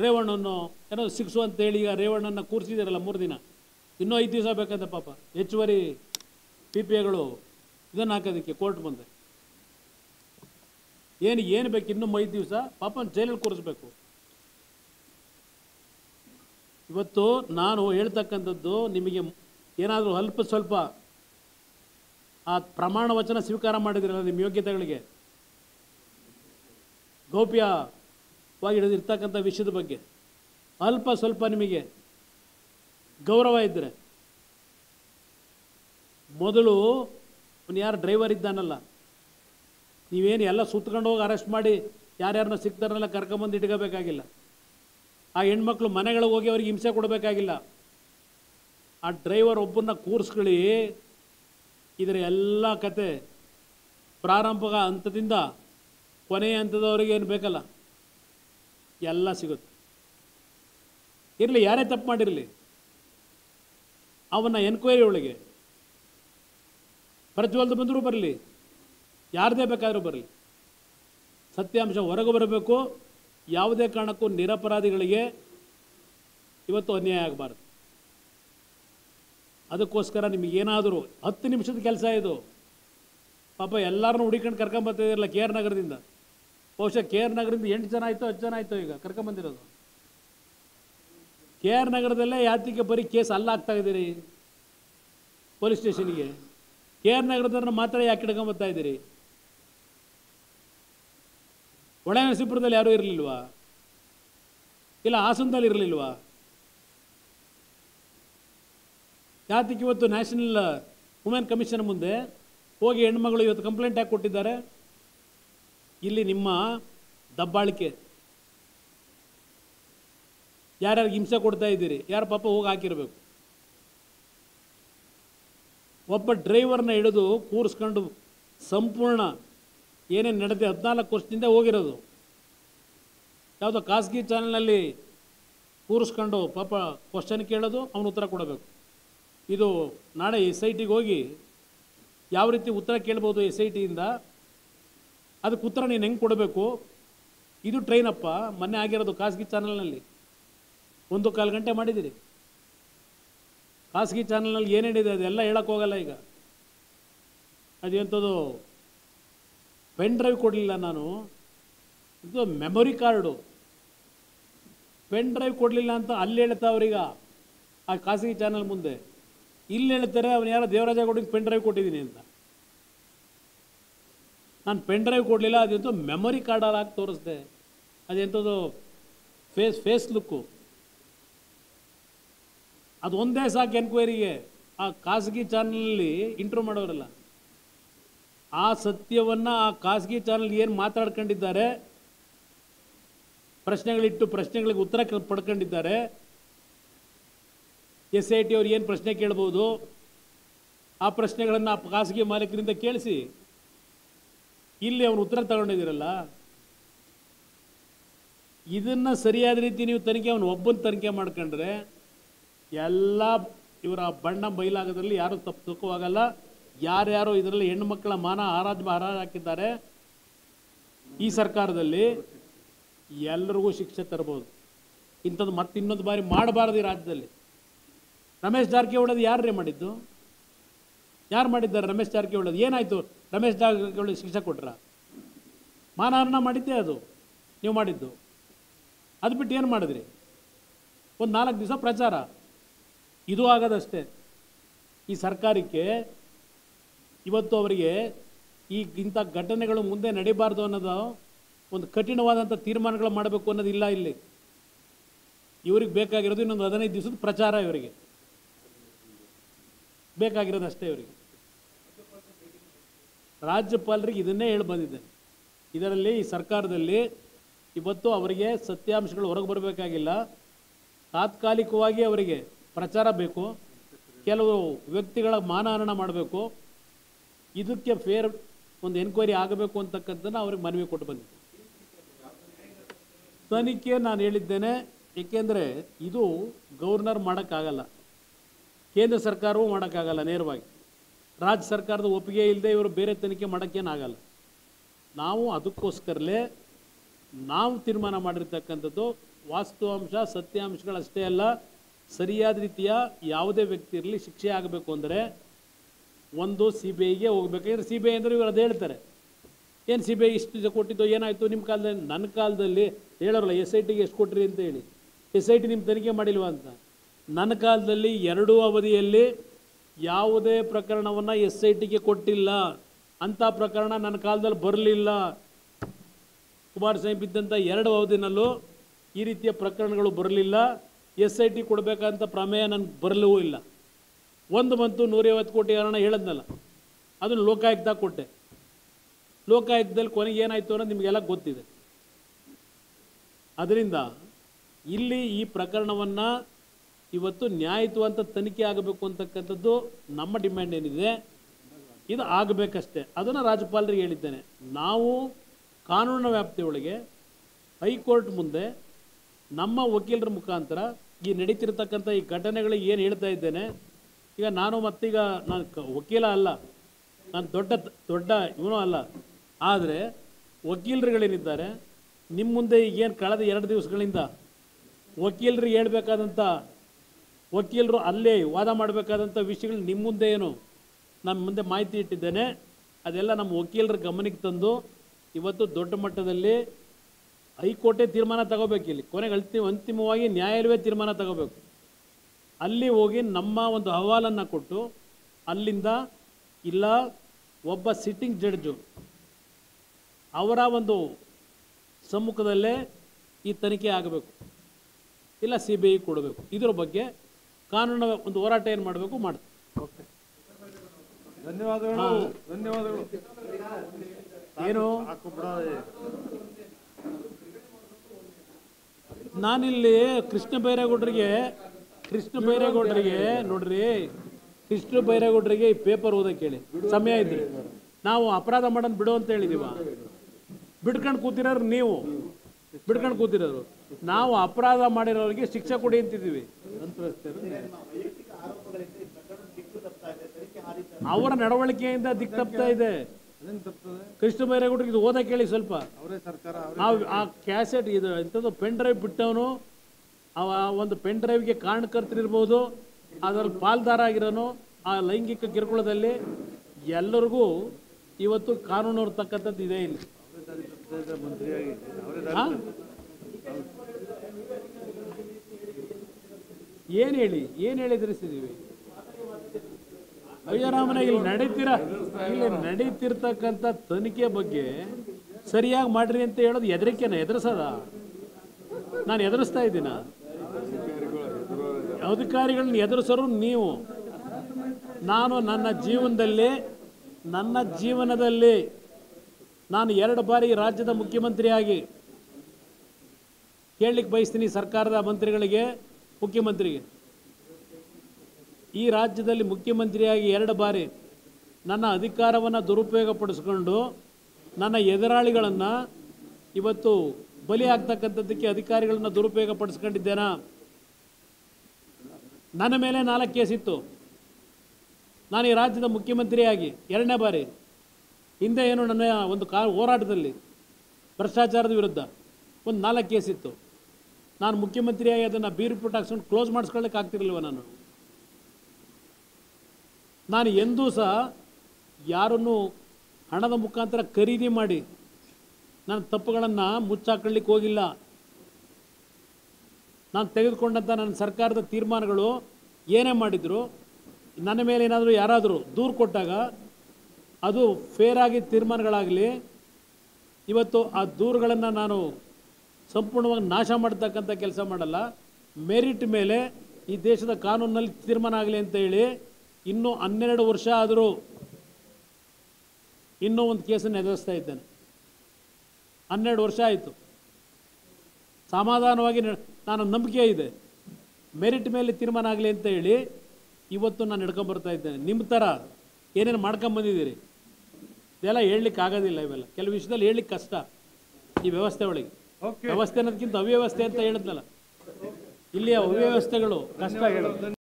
ರೇವಣ್ಣನ್ನು ಏನೋ ಸಿಕ್ಸು ಅಂತೇಳಿ ಈಗ ರೇವಣ್ಣನ ಕೂರಿಸಿದಾರಲ್ಲ ಮೂರು ದಿನ ಇನ್ನೂ ಐದು ದಿವಸ ಬೇಕಂತೆ ಪಾಪ ಹೆಚ್ಚುವರಿ ಪಿ ಪಿ ಎಗಳು ಇದನ್ನು ಹಾಕೋದಕ್ಕೆ ಕೋರ್ಟ್ ಮುಂದೆ ಏನು ಏನು ಬೇಕು ಇನ್ನೂ ಐದು ದಿವಸ ಪಾಪ ಜೈಲಲ್ಲಿ ಕೂರಿಸ್ಬೇಕು ಇವತ್ತು ನಾನು ಹೇಳ್ತಕ್ಕಂಥದ್ದು ನಿಮಗೆ ಏನಾದರೂ ಅಲ್ಪ ಸ್ವಲ್ಪ ಆ ಪ್ರಮಾಣ ವಚನ ಸ್ವೀಕಾರ ಮಾಡಿದಿರಲ್ಲ ನಿಮ್ಮ ಯೋಗ್ಯತೆಗಳಿಗೆ ಗೌಪ್ಯವಾಗಿ ಇರ್ತಕ್ಕಂಥ ವಿಷಯದ ಬಗ್ಗೆ ಅಲ್ಪ ಸ್ವಲ್ಪ ನಿಮಗೆ ಗೌರವ ಇದ್ದರೆ ಮೊದಲು ಅವನು ಯಾರು ಡ್ರೈವರ್ ಇದ್ದಾನಲ್ಲ ನೀವೇನು ಎಲ್ಲ ಸುತ್ಕೊಂಡು ಹೋಗಿ ಅರೆಸ್ಟ್ ಮಾಡಿ ಯಾರ್ಯಾರನ್ನ ಸಿಗ್ತಾರನ್ನೆಲ್ಲ ಕರ್ಕೊಂಬಂದು ಇಟ್ಕೋಬೇಕಾಗಿಲ್ಲ ಆ ಹೆಣ್ಮಕ್ಳು ಮನೆಗಳಿಗೆ ಹೋಗಿ ಅವ್ರಿಗೆ ಹಿಂಸೆ ಕೊಡಬೇಕಾಗಿಲ್ಲ ಆ ಡ್ರೈವರ್ ಒಬ್ಬನ್ನ ಕೂರಿಸ್ಕೊಳ್ಳಿ ಇದರ ಎಲ್ಲ ಕತೆ ಪ್ರಾರಂಭ ಹಂತದಿಂದ ಕೊನೆಯ ಹಂತದವರೆಗೆ ಏನು ಬೇಕಲ್ಲ ಎಲ್ಲ ಸಿಗುತ್ತೆ ಇರಲಿ ಯಾರೇ ತಪ್ಪು ಮಾಡಿರಲಿ ಅವನ್ನ ಎನ್ಕ್ವೈರಿ ಒಳಗೆ ಪ್ರಜ್ವಲ್ದು ಬಂದರೂ ಬರಲಿ ಯಾರದೇ ಬೇಕಾದರೂ ಬರಲಿ ಸತ್ಯಾಂಶ ಹೊರಗೆ ಬರಬೇಕು ಯಾವುದೇ ಕಾರಣಕ್ಕೂ ನಿರಪರಾಧಿಗಳಿಗೆ ಇವತ್ತು ಅನ್ಯಾಯ ಆಗಬಾರ್ದು ಅದಕ್ಕೋಸ್ಕರ ನಿಮಗೇನಾದರೂ ಹತ್ತು ನಿಮಿಷದ ಕೆಲಸ ಇದು ಪಾಪ ಎಲ್ಲರನ್ನೂ ಹುಡುಕೊಂಡು ಕರ್ಕೊಂಬರ್ತಿದಿರಲ್ಲ ಕೆ ಆರ್ ನಗರದಿಂದ ಬಹುಶಃ ಕೆ ಆರ್ ನಗರದಿಂದ ಎಂಟು ಜನ ಆಯಿತು ಹತ್ತು ಜನ ಆಯಿತು ಈಗ ಕರ್ಕೊಂಬಂದಿರೋದು ಕೆ ಆರ್ ನಗರದಲ್ಲೇ ಯಾತಿಗೆ ಬರೀ ಕೇಸ್ ಅಲ್ಲ ಆಗ್ತಾ ಇದ್ದೀರಿ ಪೊಲೀಸ್ ಸ್ಟೇಷನ್ಗೆ ಕೆ ಆರ್ ನಗರದವ್ರನ್ನ ಮಾತ್ರ ಯಾಕೆ ಹಿಡ್ಕೊಂಬರ್ತಾ ಇದ್ದೀರಿ ಒಳನರಸೀಪುರದಲ್ಲಿ ಯಾರೂ ಇರಲಿಲ್ವಾ ಇಲ್ಲ ಹಾಸನದಲ್ಲಿ ಇರಲಿಲ್ವಾ ಯಾತಕ್ಕೆ ಇವತ್ತು ನ್ಯಾಷನಲ್ ವುಮೆನ್ ಕಮಿಷನ್ ಮುಂದೆ ಹೋಗಿ ಹೆಣ್ಮಗಳು ಇವತ್ತು ಕಂಪ್ಲೇಂಟ್ ಯಾಕೆ ಕೊಟ್ಟಿದ್ದಾರೆ ಇಲ್ಲಿ ನಿಮ್ಮ ದಬ್ಬಾಳಿಕೆ ಯಾರ್ಯಾರಿಗೆ ಹಿಂಸೆ ಕೊಡ್ತಾ ಇದ್ದೀರಿ ಯಾರು ಪಾಪ ಹೋಗಿ ಹಾಕಿರಬೇಕು ಒಬ್ಬ ಡ್ರೈವರ್ನ ಹಿಡಿದು ಕೂರಿಸ್ಕೊಂಡು ಸಂಪೂರ್ಣ ಏನೇನು ನಡೆದಿದೆ ಹದಿನಾಲ್ಕು ವರ್ಷದಿಂದ ಹೋಗಿರೋದು ಯಾವುದೋ ಖಾಸಗಿ ಚಾನಲ್ನಲ್ಲಿ ಕೂರಿಸ್ಕೊಂಡು ಪಾಪ ಕ್ವಶನ್ ಕೇಳೋದು ಅವನು ಉತ್ತರ ಕೊಡಬೇಕು ಇದು ನಾಳೆ ಎಸ್ ಐ ಟಿಗೆ ಹೋಗಿ ಯಾವ ರೀತಿ ಉತ್ತರ ಕೇಳ್ಬೋದು ಎಸ್ ಐ ಟಿಯಿಂದ ಅದಕ್ಕೆ ಉತ್ತರ ನೀನು ಹೆಂಗೆ ಕೊಡಬೇಕು ಇದು ಟ್ರೈನಪ್ಪ ಮೊನ್ನೆ ಆಗಿರೋದು ಖಾಸಗಿ ಚಾನಲ್ನಲ್ಲಿ ಒಂದು ಕಾಲು ಗಂಟೆ ಮಾಡಿದ್ದೀರಿ ಖಾಸಗಿ ಚಾನಲ್ನಲ್ಲಿ ಏನೇನಿದೆ ಅದೆಲ್ಲ ಹೇಳಕ್ಕೆ ಹೋಗಲ್ಲ ಈಗ ಅದೆಂಥದ್ದು ಪೆನ್ ಡ್ರೈವ್ ಕೊಡಲಿಲ್ಲ ನಾನು ಇದು ಮೆಮೊರಿ ಕಾರ್ಡು ಪೆನ್ ಡ್ರೈವ್ ಕೊಡಲಿಲ್ಲ ಅಂತ ಅಲ್ಲಿ ಹೇಳ್ತಾ ಅವ್ರೀಗ ಆ ಖಾಸಗಿ ಚಾನಲ್ ಮುಂದೆ ಇಲ್ಲಿ ಹೇಳ್ತಾರೆ ಅವನು ಯಾರೋ ದೇವರಾಜ ಗೌಡಿಗೆ ಪೆನ್ ಡ್ರೈವ್ ಕೊಟ್ಟಿದ್ದೀನಿ ಅಂತ ನಾನು ಪೆನ್ ಡ್ರೈವ್ ಕೊಡಲಿಲ್ಲ ಅದೆಂತೋ ಮೆಮೊರಿ ಕಾರ್ಡಲ್ಲಿ ಹಾಕಿ ತೋರಿಸ್ದೆ ಅದೆಂಥದ್ದು ಫೇಸ್ ಫೇಸ್ ಲುಕ್ಕು ಅದು ಒಂದೇ ಸಾಕು ಎನ್ಕ್ವೈರಿಗೆ ಆ ಖಾಸಗಿ ಚಾನಲಲ್ಲಿ ಇಂಟ್ರ್ಯೂ ಮಾಡೋರಲ್ಲ ಆ ಸತ್ಯವನ್ನು ಆ ಖಾಸಗಿ ಚಾನಲ್ ಏನು ಮಾತಾಡ್ಕೊಂಡಿದ್ದಾರೆ ಪ್ರಶ್ನೆಗಳಿಟ್ಟು ಪ್ರಶ್ನೆಗಳಿಗೆ ಉತ್ತರ ಕ- ಪಡ್ಕೊಂಡಿದ್ದಾರೆ ಎಸ್ ಐ ಟಿ ಅವ್ರು ಏನು ಪ್ರಶ್ನೆ ಕೇಳ್ಬೋದು ಆ ಪ್ರಶ್ನೆಗಳನ್ನು ಆ ಖಾಸಗಿ ಮಾಲೀಕರಿಂದ ಕೇಳಿಸಿ ಇಲ್ಲಿ ಅವನು ಉತ್ತರ ತಗೊಂಡಿದ್ದೀರಲ್ಲ ಇದನ್ನು ಸರಿಯಾದ ರೀತಿ ನೀವು ತನಿಖೆ ಅವನು ಒಬ್ಬನ ತನಿಖೆ ಮಾಡ್ಕೊಂಡ್ರೆ ಎಲ್ಲ ಇವರ ಬಣ್ಣ ಬಯಲಾಗೋದ್ರಲ್ಲಿ ಯಾರೂ ತಪ್ಪು ತಕ್ಕವಾಗಲ್ಲ ಯಾರ್ಯಾರು ಇದರಲ್ಲಿ ಹೆಣ್ಣುಮಕ್ಕಳ ಮಾನ ಹಾರಾಜ್ ಹಾರಾಜ್ ಹಾಕಿದ್ದಾರೆ ಈ ಸರ್ಕಾರದಲ್ಲಿ ಎಲ್ರಿಗೂ ಶಿಕ್ಷೆ ತರ್ಬೋದು ಇಂಥದ್ದು ಮತ್ತೆ ಇನ್ನೊಂದು ಬಾರಿ ಮಾಡಬಾರ್ದು ಈ ರಾಜ್ಯದಲ್ಲಿ ರಮೇಶ್ ಜಾರಕಿಹೊಳಿ ಯಾರೇ ಮಾಡಿದ್ದು ಯಾರು ಮಾಡಿದ್ದಾರೆ ರಮೇಶ್ ಜಾರಕಿಹೊಳಿ ಏನಾಯಿತು ರಮೇಶ್ ಜಾರಕಿಹೊಳಿ ಶಿಕ್ಷೆ ಕೊಟ್ರ ಮಾನಹಾರನ ಮಾಡಿದ್ದೇ ಅದು ನೀವು ಮಾಡಿದ್ದು ಅದು ಬಿಟ್ಟು ಏನು ಮಾಡಿದ್ರಿ ಒಂದು ನಾಲ್ಕು ದಿವಸ ಪ್ರಚಾರ ಇದು ಆಗೋದಷ್ಟೇ ಈ ಸರ್ಕಾರಕ್ಕೆ ಇವತ್ತು ಅವರಿಗೆ ಈ ಇಂಥ ಘಟನೆಗಳು ಮುಂದೆ ನಡೀಬಾರ್ದು ಅನ್ನೋದು ಒಂದು ಕಠಿಣವಾದಂಥ ತೀರ್ಮಾನಗಳು ಮಾಡಬೇಕು ಅನ್ನೋದು ಇಲ್ಲ ಇಲ್ಲಿ ಇವ್ರಿಗೆ ಬೇಕಾಗಿರೋದು ಇನ್ನೊಂದು ಹದಿನೈದು ದಿವಸದ ಪ್ರಚಾರ ಇವರಿಗೆ ಬೇಕಾಗಿರೋದು ಅಷ್ಟೇ ಇವರಿಗೆ ರಾಜ್ಯಪಾಲರಿಗೆ ಇದನ್ನೇ ಹೇಳಿ ಬಂದಿದ್ದೆ ಇದರಲ್ಲಿ ಈ ಸರ್ಕಾರದಲ್ಲಿ ಇವತ್ತು ಅವರಿಗೆ ಸತ್ಯಾಂಶಗಳು ಹೊರಗೆ ಬರಬೇಕಾಗಿಲ್ಲ ತಾತ್ಕಾಲಿಕವಾಗಿ ಅವರಿಗೆ ಪ್ರಚಾರ ಬೇಕು ಕೆಲವು ವ್ಯಕ್ತಿಗಳ ಮಾನಹರಣ ಮಾಡಬೇಕು ಇದಕ್ಕೆ ಫೇರ್ ಒಂದು ಎನ್ಕ್ವೈರಿ ಆಗಬೇಕು ಅಂತಕ್ಕಂಥದ್ದನ್ನು ಅವ್ರಿಗೆ ಮನವಿ ಕೊಟ್ಟು ಬಂದಿದ್ದೆ ತನಿಖೆ ನಾನು ಹೇಳಿದ್ದೇನೆ ಏಕೆಂದರೆ ಇದು ಗವರ್ನರ್ ಮಾಡೋಕ್ಕಾಗಲ್ಲ ಕೇಂದ್ರ ಸರ್ಕಾರವೂ ಮಾಡೋಕ್ಕಾಗಲ್ಲ ನೇರವಾಗಿ ರಾಜ್ಯ ಸರ್ಕಾರದ ಒಪ್ಪಿಗೆ ಇಲ್ಲದೆ ಇವರು ಬೇರೆ ತನಿಖೆ ಮಾಡೋಕ್ಕೇನಾಗಲ್ಲ ನಾವು ಅದಕ್ಕೋಸ್ಕರಲೇ ನಾವು ತೀರ್ಮಾನ ಮಾಡಿರ್ತಕ್ಕಂಥದ್ದು ವಾಸ್ತವಾಂಶ ಸತ್ಯಾಂಶಗಳಷ್ಟೇ ಅಲ್ಲ ಸರಿಯಾದ ರೀತಿಯ ಯಾವುದೇ ವ್ಯಕ್ತಿ ಇರಲಿ ಶಿಕ್ಷೆ ಆಗಬೇಕು ಅಂದರೆ ಒಂದು ಸಿ ಬಿ ಐಗೆ ಹೋಗ್ಬೇಕಾದ್ರೆ ಸಿ ಬಿ ಐ ಅಂದರೆ ಇವರು ಅದು ಹೇಳ್ತಾರೆ ಏನು ಸಿ ಬಿ ಐ ಇಷ್ಟು ಇದು ಕೊಟ್ಟಿದ್ದು ಏನಾಯಿತು ನಿಮ್ಮ ಕಾಲದಲ್ಲಿ ನನ್ನ ಕಾಲದಲ್ಲಿ ಹೇಳೋರಲ್ಲ ಎಸ್ ಐ ಟಿಗೆ ಎಷ್ಟು ಕೊಟ್ರಿ ಅಂತ ಹೇಳಿ ಎಸ್ ಐ ಟಿ ನಿಮ್ಮ ತನಿಖೆ ಮಾಡಿಲ್ವಾ ಅಂತ ನನ್ನ ಕಾಲದಲ್ಲಿ ಎರಡೂ ಅವಧಿಯಲ್ಲಿ ಯಾವುದೇ ಪ್ರಕರಣವನ್ನು ಎಸ್ ಐ ಟಿಗೆ ಕೊಟ್ಟಿಲ್ಲ ಅಂಥ ಪ್ರಕರಣ ನನ್ನ ಕಾಲದಲ್ಲಿ ಬರಲಿಲ್ಲ ಕುಮಾರಸ್ವಾಮಿ ಬಿದ್ದಂಥ ಎರಡು ಅವಧಿನಲ್ಲೂ ಈ ರೀತಿಯ ಪ್ರಕರಣಗಳು ಬರಲಿಲ್ಲ ಎಸ್ ಐ ಟಿ ಕೊಡಬೇಕಂತ ಪ್ರಮೇಯ ನನಗೆ ಬರಲೂ ಇಲ್ಲ ಒಂದು ಬಂತು ನೂರೈವತ್ತು ಕೋಟಿ ಹಣ ಹೇಳದ್ನಲ್ಲ ಅದನ್ನು ಲೋಕಾಯುಕ್ತ ಕೊಟ್ಟೆ ಲೋಕಾಯುಕ್ತದಲ್ಲಿ ಕೊನೆಗೆ ಏನಾಯಿತು ಅನ್ನೋದು ನಿಮಗೆಲ್ಲ ಗೊತ್ತಿದೆ ಅದರಿಂದ ಇಲ್ಲಿ ಈ ಪ್ರಕರಣವನ್ನು ಇವತ್ತು ನ್ಯಾಯಯುತವಂತ ತನಿಖೆ ಆಗಬೇಕು ಅಂತಕ್ಕಂಥದ್ದು ನಮ್ಮ ಡಿಮ್ಯಾಂಡ್ ಏನಿದೆ ಇದು ಆಗಬೇಕಷ್ಟೇ ಅದನ್ನು ರಾಜ್ಯಪಾಲರಿಗೆ ಹೇಳಿದ್ದೇನೆ ನಾವು ಕಾನೂನಿನ ವ್ಯಾಪ್ತಿಯೊಳಗೆ ಹೈಕೋರ್ಟ್ ಮುಂದೆ ನಮ್ಮ ವಕೀಲರ ಮುಖಾಂತರ ಈ ನಡೀತಿರ್ತಕ್ಕಂಥ ಈ ಘಟನೆಗಳಿಗೆ ಏನು ಹೇಳ್ತಾ ಇದ್ದೇನೆ ಈಗ ನಾನು ಮತ್ತೀಗ ನಾನು ಕ ವಕೀಲ ಅಲ್ಲ ನಾನು ದೊಡ್ಡ ದೊಡ್ಡ ಇವನು ಅಲ್ಲ ಆದರೆ ವಕೀಲರುಗಳೇನಿದ್ದಾರೆ ನಿಮ್ಮ ಮುಂದೆ ಈಗೇನು ಕಳೆದ ಎರಡು ದಿವಸಗಳಿಂದ ವಕೀಲರಿಗೆ ಹೇಳ್ಬೇಕಾದಂಥ ವಕೀಲರು ಅಲ್ಲೇ ವಾದ ಮಾಡಬೇಕಾದಂಥ ವಿಷಯಗಳು ನಿಮ್ಮ ಮುಂದೆ ಏನು ನಮ್ಮ ಮುಂದೆ ಮಾಹಿತಿ ಇಟ್ಟಿದ್ದೇನೆ ಅದೆಲ್ಲ ನಮ್ಮ ವಕೀಲರ ಗಮನಕ್ಕೆ ತಂದು ಇವತ್ತು ದೊಡ್ಡ ಮಟ್ಟದಲ್ಲಿ ಹೈಕೋರ್ಟೇ ತೀರ್ಮಾನ ತಗೋಬೇಕಿಲ್ಲಿ ಕೊನೆಗೆ ಅಂತಿಮ ಅಂತಿಮವಾಗಿ ನ್ಯಾಯಾಲಯವೇ ತೀರ್ಮಾನ ತಗೋಬೇಕು ಅಲ್ಲಿ ಹೋಗಿ ನಮ್ಮ ಒಂದು ಅಹವಾಲನ್ನು ಕೊಟ್ಟು ಅಲ್ಲಿಂದ ಇಲ್ಲ ಒಬ್ಬ ಸಿಟ್ಟಿಂಗ್ ಜಡ್ಜು ಅವರ ಒಂದು ಸಮ್ಮುಖದಲ್ಲೇ ಈ ತನಿಖೆ ಆಗಬೇಕು ಇಲ್ಲ ಸಿ ಬಿ ಐ ಕೊಡಬೇಕು ಇದ್ರ ಬಗ್ಗೆ ಕಾನೂನಿನ ಒಂದು ಹೋರಾಟ ಏನು ಮಾಡಬೇಕು ಮಾಡ್ತೀವಿ ಓಕೆ ಧನ್ಯವಾದಗಳು ಧನ್ಯವಾದಗಳು ಏನು ಸಾಕು ಬಿಡ ನಾನಿಲ್ಲಿ ಕೃಷ್ಣ ಬೈರೇಗೌಡರಿಗೆ ಕೃಷ್ಣ ಬೈರೇಗೌಡರಿಗೆ ನೋಡ್ರಿ ಕೃಷ್ಣ ಬೈರೇಗೌಡರಿಗೆ ಈ ಪೇಪರ್ ಓದಕ್ಕೆ ಹೇಳಿ ಸಮಯ ಇದ್ರೆ ನಾವು ಅಪರಾಧ ಮಾಡೋದು ಬಿಡು ಅಂತ ಹೇಳಿದೀವ ಬಿಡ್ಕೊಂಡು ಕೂತಿರೋರು ನೀವು ಬಿಡ್ಕೊಂಡು ಕೂತಿರೋರು ನಾವು ಅಪರಾಧ ಮಾಡಿರೋರಿಗೆ ಶಿಕ್ಷೆ ಕೊಡಿ ಅಂತಿದ್ದೀವಿ ಅವರ ನಡವಳಿಕೆಯಿಂದ ದಿಕ್ ತಪ್ತಾ ಇದೆ ಅದೇನು ತಪ್ತದೆ ಕೃಷ್ಣ ಬೈರೇಗೌಡರಿಗೆ ಇದು ಓದಕ್ಕೆ ಹೇಳಿ ಸ್ವಲ್ಪ ಅವರೇ ಸರ್ಕಾರ ಆ ಆ ಕ್ಯಾಸೆಟ್ ಇದು ಎಂಥದ್ದು ಪೆನ್ ಡ್ರೈವ್ ಬಿಟ್ಟವನು ಅವ ಒಂದು ಪೆನ್ ಡ್ರೈವ್ಗೆ ಕಾರಣಕರ್ತರಿರ್ಬೋದು ಅದರಲ್ಲಿ ಪಾಲ್ದಾರ ಆಗಿರೋನು ಆ ಲೈಂಗಿಕ ಕಿರುಕುಳದಲ್ಲಿ ಎಲ್ಲರಿಗೂ ಇವತ್ತು ಕಾನೂನು ತಕ್ಕಂಥದ್ದು ಇದೆ ಇಲ್ಲಿ ಅವರೇ ಮಂತ್ರಿಯಾಗಿ ಅವರೇ ಹಾ? ಏನ್ ಹೇಳಿ ಏನ್ ಹೇಳಿ ಎದುರಿಸಿದೀವಿ ಅಯ್ಯರಾಮನ ಇಲ್ಲಿ ನಡೀತಿರ ಇಲ್ಲಿ ನಡೀತಿರ್ತಕ್ಕಂಥ ತನಿಖೆ ಬಗ್ಗೆ ಸರಿಯಾಗಿ ಮಾಡ್ರಿ ಅಂತ ಹೇಳೋದು ಎದರಿಕೆನ ಎದುರಿಸದ ನಾನು ಎದುರಿಸ್ತಾ ಇದ್ದೀನ ಅಧಿಕಾರಿಗಳನ್ನ ಎದುರಿಸೋರು ನೀವು ನಾನು ನನ್ನ ಜೀವನದಲ್ಲಿ ನನ್ನ ಜೀವನದಲ್ಲಿ ನಾನು ಎರಡು ಬಾರಿ ರಾಜ್ಯದ ಮುಖ್ಯಮಂತ್ರಿಯಾಗಿ ಕೇಳಲಿಕ್ಕೆ ಬಯಸ್ತೀನಿ ಸರ್ಕಾರದ ಮಂತ್ರಿಗಳಿಗೆ ಮುಖ್ಯಮಂತ್ರಿಗೆ ಈ ರಾಜ್ಯದಲ್ಲಿ ಮುಖ್ಯಮಂತ್ರಿಯಾಗಿ ಎರಡು ಬಾರಿ ನನ್ನ ಅಧಿಕಾರವನ್ನು ದುರುಪಯೋಗಪಡಿಸ್ಕೊಂಡು ನನ್ನ ಎದುರಾಳಿಗಳನ್ನು ಇವತ್ತು ಬಲಿ ಆಗ್ತಕ್ಕಂಥದ್ದಕ್ಕೆ ಅಧಿಕಾರಿಗಳನ್ನ ದುರುಪಯೋಗ ಪಡಿಸ್ಕೊಂಡಿದ್ದೇನಾ ನನ್ನ ಮೇಲೆ ನಾಲ್ಕು ಕೇಸ್ ಇತ್ತು ನಾನು ಈ ರಾಜ್ಯದ ಮುಖ್ಯಮಂತ್ರಿಯಾಗಿ ಎರಡನೇ ಬಾರಿ ಹಿಂದೆ ಏನು ನನ್ನ ಒಂದು ಕಾ ಹೋರಾಟದಲ್ಲಿ ಭ್ರಷ್ಟಾಚಾರದ ವಿರುದ್ಧ ಒಂದು ನಾಲ್ಕು ಕೇಸ್ ಇತ್ತು ನಾನು ಮುಖ್ಯಮಂತ್ರಿಯಾಗಿ ಅದನ್ನು ಬಿ ರಿಪೋರ್ಟ್ ಹಾಕ್ಸ್ಕೊಂಡು ಕ್ಲೋಸ್ ಮಾಡಿಸ್ಕೊಳ್ಳಿಕ್ಕೆ ಆಗ್ತಿರ್ಲಿಲ್ವ ನಾನು ನಾನು ಎಂದೂ ಸಹ ಯಾರನ್ನು ಹಣದ ಮುಖಾಂತರ ಖರೀದಿ ಮಾಡಿ ನನ್ನ ತಪ್ಪುಗಳನ್ನು ಮುಚ್ಚಾಕೊಳ್ಳಿಕ್ಕೆ ಹೋಗಿಲ್ಲ ನಾನು ತೆಗೆದುಕೊಂಡಂಥ ನನ್ನ ಸರ್ಕಾರದ ತೀರ್ಮಾನಗಳು ಏನೇ ಮಾಡಿದ್ರು ನನ್ನ ಮೇಲೆ ಏನಾದರೂ ಯಾರಾದರೂ ದೂರು ಕೊಟ್ಟಾಗ ಅದು ಫೇರಾಗಿ ತೀರ್ಮಾನಗಳಾಗಲಿ ಇವತ್ತು ಆ ದೂರುಗಳನ್ನು ನಾನು ಸಂಪೂರ್ಣವಾಗಿ ನಾಶ ಮಾಡ್ತಕ್ಕಂಥ ಕೆಲಸ ಮಾಡಲ್ಲ ಮೆರಿಟ್ ಮೇಲೆ ಈ ದೇಶದ ಕಾನೂನಿನಲ್ಲಿ ತೀರ್ಮಾನ ಆಗಲಿ ಅಂತ ಹೇಳಿ ಇನ್ನೂ ಹನ್ನೆರಡು ವರ್ಷ ಆದರೂ ಇನ್ನೂ ಒಂದು ಕೇಸನ್ನು ಎದುರಿಸ್ತಾ ಇದ್ದೇನೆ ಹನ್ನೆರಡು ವರ್ಷ ಆಯಿತು ಸಮಾಧಾನವಾಗಿ ನ- ನಾನು ನಂಬಿಕೆ ಇದೆ ಮೆರಿಟ್ ಮೇಲೆ ತೀರ್ಮಾನ ಆಗಲಿ ಅಂತ ಹೇಳಿ ಇವತ್ತು ನಾನು ನಡ್ಕೊಂಬರ್ತಾ ಇದ್ದೇನೆ ನಿಮ್ಮ ಥರ ಏನೇನು ಮಾಡ್ಕೊಂಬಂದಿದ್ದೀರಿ ಇದೆಲ್ಲ ಹೇಳಲಿಕ್ಕೆ ಆಗೋದಿಲ್ಲ ಇವೆಲ್ಲ ಕೆಲವು ವಿಷಯದಲ್ಲಿ ಹೇಳಲಿಕ್ಕೆ ಕಷ್ಟ ಈ ವ್ಯವಸ್ಥೆ ಒಳಗೆ ಓಕೆ ವ್ಯವಸ್ಥೆ ಅನ್ನೋದಕ್ಕಿಂತ ಅವ್ಯವಸ್ಥೆ ಅಂತ ಹೇಳಿದ್ನಲ್ಲ ಇಲ್ಲಿಯ ಅವ್ಯವಸ್ಥೆಗಳು ಕಷ್ಟ ಹೇಳೋದು